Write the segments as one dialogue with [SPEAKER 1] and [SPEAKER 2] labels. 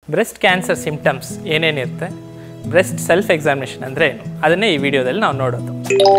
[SPEAKER 1] breast cancer symptoms ಏನೇನಿರುತ್ತೆ breast self examination ಅಂದರೆ ಏನು ಅದನ್ನೇ ಈ ವಿಡಿಯೋದಲ್ಲಿ ನಾವು ನೋಡೋದು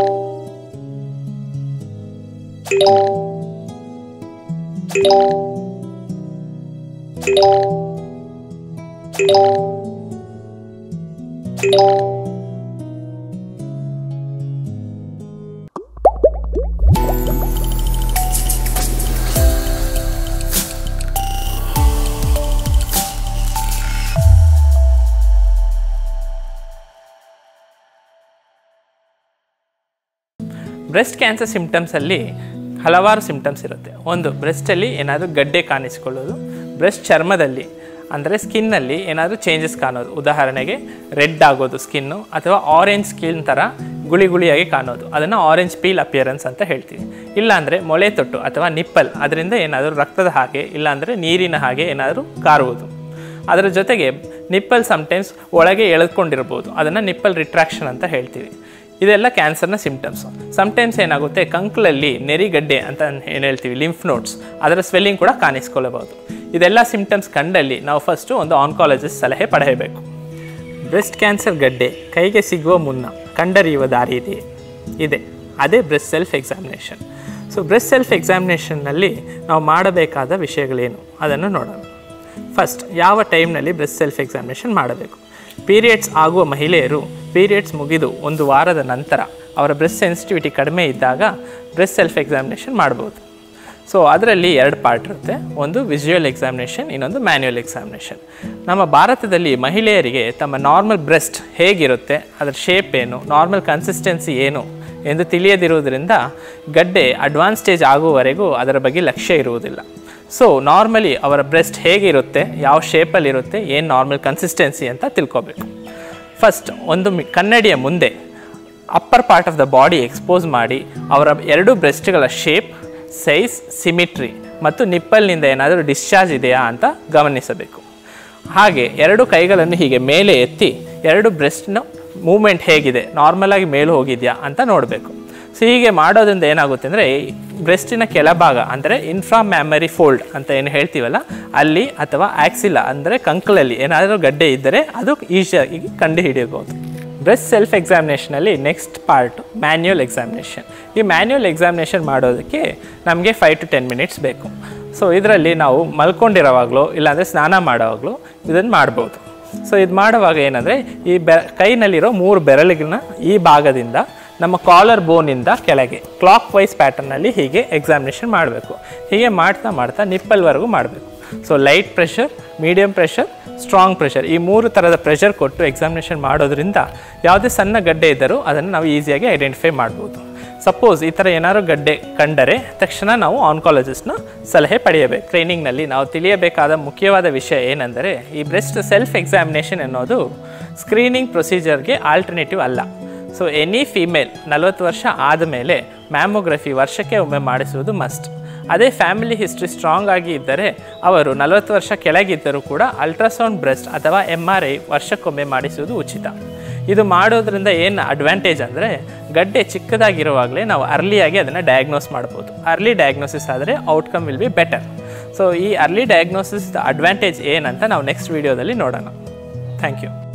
[SPEAKER 1] ಬ್ರೆಸ್ಟ್ ಕ್ಯಾನ್ಸರ್ ಸಿಂಪ್ಟಮ್ಸಲ್ಲಿ ಹಲವಾರು ಸಿಂಪ್ಟಮ್ಸ್ ಇರುತ್ತೆ ಒಂದು ಬ್ರೆಸ್ಟಲ್ಲಿ ಏನಾದರೂ ಗಡ್ಡೆ ಕಾಣಿಸ್ಕೊಳ್ಳೋದು ಬ್ರೆಸ್ಟ್ ಚರ್ಮದಲ್ಲಿ ಅಂದರೆ ಸ್ಕಿನ್ನಲ್ಲಿ ಏನಾದರೂ ಚೇಂಜಸ್ ಕಾಣೋದು ಉದಾಹರಣೆಗೆ ರೆಡ್ ಆಗೋದು ಸ್ಕಿನ್ನು ಅಥವಾ ಆರೆಂಜ್ ಸ್ಕಿನ್ ಥರ ಗುಳಿ ಗುಳಿಯಾಗಿ ಕಾಣೋದು ಅದನ್ನು ಆರೆಂಜ್ ಪೀಲ್ ಅಪಿಯರೆನ್ಸ್ ಅಂತ ಹೇಳ್ತೀವಿ ಇಲ್ಲಾಂದರೆ ಮೊಳೆ ತೊಟ್ಟು ಅಥವಾ ನಿಪ್ಪಲ್ ಅದರಿಂದ ಏನಾದರೂ ರಕ್ತದ ಹಾಗೆ ಇಲ್ಲಾಂದರೆ ನೀರಿನ ಹಾಗೆ ಏನಾದರೂ ಕಾರುವುದು ಅದರ ಜೊತೆಗೆ ನಿಪ್ಪಲ್ ಸಮ್ಟೈಮ್ಸ್ ಒಳಗೆ ಎಳೆದುಕೊಂಡಿರ್ಬೋದು ಅದನ್ನು ನಿಪ್ಪಲ್ ರಿಟ್ರಾಕ್ಷನ್ ಅಂತ ಹೇಳ್ತೀವಿ ಇದೆಲ್ಲ ಕ್ಯಾನ್ಸರ್ನ ಸಿಂಪ್ಟಮ್ಸ್ ಸಮ್ಟೈಮ್ಸ್ ಏನಾಗುತ್ತೆ ಕಂಕ್ಲಲ್ಲಿ ನೆರಿಗಡ್ಡೆ ಅಂತ ಏನು ಹೇಳ್ತೀವಿ ಲಿಂಫ್ ನೋಟ್ಸ್ ಅದರ ಸ್ವೆಲ್ಲಿಂಗ್ ಕೂಡ ಕಾಣಿಸ್ಕೊಳ್ಳಬಹುದು ಇದೆಲ್ಲ ಸಿಂಪ್ಟಮ್ಸ್ ಕಂಡಲ್ಲಿ ನಾವು ಫಸ್ಟು ಒಂದು ಆನ್ಕಾಲಜಿಸ್ಟ್ ಸಲಹೆ ಪಡೆಯಬೇಕು ಬ್ರೆಸ್ಟ್ ಕ್ಯಾನ್ಸರ್ ಗಡ್ಡೆ ಕೈಗೆ ಸಿಗುವ ಮುನ್ನ ಕಂಡರಿಯುವ ದಾರಿ ಇದೆಯೇ ಇದೆ ಅದೇ breast self examination so breast self ಎಕ್ಸಾಮಿನೇಷನ್ನಲ್ಲಿ ನಾವು ಮಾಡಬೇಕಾದ ವಿಷಯಗಳೇನು ಅದನ್ನು ನೋಡೋಣ ಫಸ್ಟ್ ಯಾವ ಟೈಮ್ನಲ್ಲಿ ಬ್ರೆಸ್ಟ್ ಸೆಲ್ಫ್ ಎಕ್ಸಾಮಿನೇಷನ್ ಮಾಡಬೇಕು ಪೀರಿಯಡ್ಸ್ ಆಗುವ ಮಹಿಳೆಯರು ಪೀರಿಯಡ್ಸ್ ಮುಗಿದು ಒಂದು ವಾರದ ನಂತರ ಅವರ ಬ್ರೆಸ್ಟ್ ಸೆನ್ಸಿಟಿವಿಟಿ ಕಡಿಮೆ ಇದ್ದಾಗ ಬ್ರೆಸ್ಟ್ ಸೆಲ್ಫ್ ಎಕ್ಸಾಮಿನೇಷನ್ ಮಾಡ್ಬೋದು ಸೊ ಅದರಲ್ಲಿ ಎರಡು ಪಾರ್ಟ್ ಇರುತ್ತೆ ಒಂದು ವಿಜುವಲ್ ಎಕ್ಸಾಮಿನೇಷನ್ ಇನ್ನೊಂದು ಮ್ಯಾನ್ಯುವಲ್ ಎಕ್ಸಾಮಿನೇಷನ್ ನಮ್ಮ ಭಾರತದಲ್ಲಿ ಮಹಿಳೆಯರಿಗೆ ತಮ್ಮ ನಾರ್ಮಲ್ ಬ್ರೆಸ್ಟ್ ಹೇಗಿರುತ್ತೆ ಅದರ ಶೇಪ್ ಏನು ನಾರ್ಮಲ್ ಕನ್ಸಿಸ್ಟೆನ್ಸಿ ಏನು ಎಂದು ತಿಳಿಯದಿರುವುದರಿಂದ ಗಡ್ಡೆ ಅಡ್ವಾನ್ಸ್ ಸ್ಟೇಜ್ ಆಗುವವರೆಗೂ ಅದರ ಬಗ್ಗೆ ಲಕ್ಷ್ಯ ಇರುವುದಿಲ್ಲ ಸೊ ನಾರ್ಮಲಿ ಅವರ ಬ್ರೆಸ್ಟ್ ಹೇಗಿರುತ್ತೆ ಯಾವ ಶೇಪಲ್ಲಿರುತ್ತೆ ಏನು ನಾರ್ಮಲ್ ಕನ್ಸಿಸ್ಟೆನ್ಸಿ ಅಂತ ತಿಳ್ಕೊಬೇಕು ಫಸ್ಟ್ ಒಂದು ಮಿ ಕನ್ನಡಿಯ ಮುಂದೆ upper part of the body expose ಮಾಡಿ ಅವರ ಎರಡು ಬ್ರೆಸ್ಟ್ಗಳ ಶೇಪ್ ಸೈಜ್ ಸಿಮಿಟ್ರಿ ಮತ್ತು ನಿಪ್ಪಲ್ನಿಂದ ಏನಾದರೂ ಡಿಸ್ಚಾರ್ಜ್ ಇದೆಯಾ ಅಂತ ಗಮನಿಸಬೇಕು ಹಾಗೆ ಎರಡು ಕೈಗಳನ್ನು ಹೀಗೆ ಮೇಲೆ ಎತ್ತಿ ಎರಡು ಬ್ರೆಸ್ಟ್ನ ಮೂಮೆಂಟ್ ಹೇಗಿದೆ ನಾರ್ಮಲಾಗಿ ಮೇಲೆ ಹೋಗಿದೆಯಾ ಅಂತ ನೋಡಬೇಕು ಸೊ ಹೀಗೆ ಮಾಡೋದ್ರಿಂದ ಏನಾಗುತ್ತೆ ಅಂದರೆ ಬ್ರೆಸ್ಟಿನ ಕೆಳಭಾಗ ಅಂದರೆ ಇನ್ಫ್ರಾ ಮ್ಯಾಮರಿ ಫೋಲ್ಡ್ ಅಂತ ಏನು ಹೇಳ್ತೀವಲ್ಲ ಅಲ್ಲಿ ಅಥವಾ ಆಕ್ಸಿಲ ಅಂದರೆ ಕಂಕಲಲ್ಲಿ ಏನಾದರೂ ಗಡ್ಡೆ ಇದ್ದರೆ ಅದು ಈಸಿಯಾಗಿ ಕಂಡು ಹಿಡಿಯಬಹುದು ಬ್ರೆಸ್ಟ್ ಸೆಲ್ಫ್ ಎಕ್ಸಾಮಿನೇಷನಲ್ಲಿ ನೆಕ್ಸ್ಟ್ ಪಾರ್ಟ್ ಮ್ಯಾನ್ಯುಯಲ್ ಎಕ್ಸಾಮಿನೇಷನ್ ಈ ಮ್ಯಾನ್ಯುಯಲ್ ಎಕ್ಸಾಮಿನೇಷನ್ ಮಾಡೋದಕ್ಕೆ ನಮಗೆ ಫೈವ್ ಟು ಟೆನ್ ಮಿನಿಟ್ಸ್ ಬೇಕು ಸೊ ಇದರಲ್ಲಿ ನಾವು ಮಲ್ಕೊಂಡಿರೋವಾಗಲೂ ಇಲ್ಲಾಂದರೆ ಸ್ನಾನ ಮಾಡೋವಾಗಲೂ ಇದನ್ನು ಮಾಡ್ಬೋದು ಸೊ ಇದು ಮಾಡುವಾಗ ಏನಂದರೆ ಈ ಬೆ ಕೈನಲ್ಲಿರೋ ಮೂರು ಬೆರಳಿನ ಈ ಭಾಗದಿಂದ ನಮ್ಮ ಕಾಲರ್ ಬೋನಿಂದ ಕೆಳಗೆ ಕ್ಲಾಕ್ ವೈಸ್ ಪ್ಯಾಟರ್ನಲ್ಲಿ ಹೀಗೆ ಎಕ್ಸಾಮಿನೇಷನ್ ಮಾಡಬೇಕು ಹೀಗೆ ಮಾಡ್ತಾ ಮಾಡ್ತಾ ನಿಪ್ಪಲ್ವರೆಗೂ ಮಾಡಬೇಕು so light pressure medium pressure strong pressure ಈ ಮೂರು ಥರದ ಪ್ರೆಷರ್ ಕೊಟ್ಟು ಎಕ್ಸಾಮಿನೇಷನ್ ಮಾಡೋದ್ರಿಂದ ಯಾವುದೇ ಸಣ್ಣ ಗಡ್ಡೆ ಇದ್ದರೂ ಅದನ್ನು ನಾವು ಈಸಿಯಾಗಿ ಐಡೆಂಟಿಫೈ ಮಾಡ್ಬೋದು ಸಪೋಸ್ ಈ ಥರ ಏನಾದ್ರು ಗಡ್ಡೆ ಕಂಡರೆ ತಕ್ಷಣ ನಾವು ಆನ್ಕಾಲಜಿಸ್ಟ್ನ ಸಲಹೆ ಪಡೆಯಬೇಕು ಟ್ರೈನಿಂಗ್ನಲ್ಲಿ ನಾವು ತಿಳಿಯಬೇಕಾದ ಮುಖ್ಯವಾದ ವಿಷಯ ಏನೆಂದರೆ ಈ ಬ್ರೆಸ್ಟ್ ಸೆಲ್ಫ್ ಎಕ್ಸಾಮಿನೇಷನ್ ಅನ್ನೋದು ಸ್ಕ್ರೀನಿಂಗ್ ಪ್ರೊಸೀಜರ್ಗೆ ಆಲ್ಟರ್ನೇಟಿವ್ ಅಲ್ಲ ಸೊ ಎನಿ ಫೀಮೇಲ್ ನಲವತ್ತು ವರ್ಷ ಆದಮೇಲೆ ಮ್ಯಾಮೋಗ್ರಫಿ ವರ್ಷಕ್ಕೆ ಒಮ್ಮೆ ಮಾಡಿಸುವುದು ಮಸ್ಟ್ ಅದೇ ಫ್ಯಾಮಿಲಿ ಹಿಸ್ಟ್ರಿ ಸ್ಟ್ರಾಂಗ್ ಆಗಿ ಇದ್ದರೆ ಅವರು ನಲವತ್ತು ವರ್ಷ ಕೆಳಗಿದ್ದರೂ ಕೂಡ ಅಲ್ಟ್ರಾಸೌಂಡ್ ಬ್ರೆಸ್ಟ್ ಅಥವಾ ಎಮ್ ಆರ್ ಐ ವರ್ಷಕ್ಕೊಮ್ಮೆ ಮಾಡಿಸುವುದು ಉಚಿತ ಇದು ಮಾಡೋದ್ರಿಂದ ಏನು ಅಡ್ವಾಂಟೇಜ್ ಅಂದರೆ ಗಡ್ಡೆ ಚಿಕ್ಕದಾಗಿರುವಾಗಲೇ ನಾವು ಅರ್ಲಿಯಾಗಿ ಅದನ್ನು ಡಯಾಗ್ನೋಸ್ ಮಾಡ್ಬೋದು ಅರ್ಲಿ ಡಯಾಗ್ನೋಸಿಸ್ ಆದರೆ outcome will be better so ಈ ಅರ್ಲಿ ಡಯಾಗ್ನೋಸಿಸ್ ಅಡ್ವಾಂಟೇಜ್ ಏನಂತ ನಾವು ನೆಕ್ಸ್ಟ್ ವೀಡಿಯೋದಲ್ಲಿ ನೋಡೋಣ ಥ್ಯಾಂಕ್ ಯು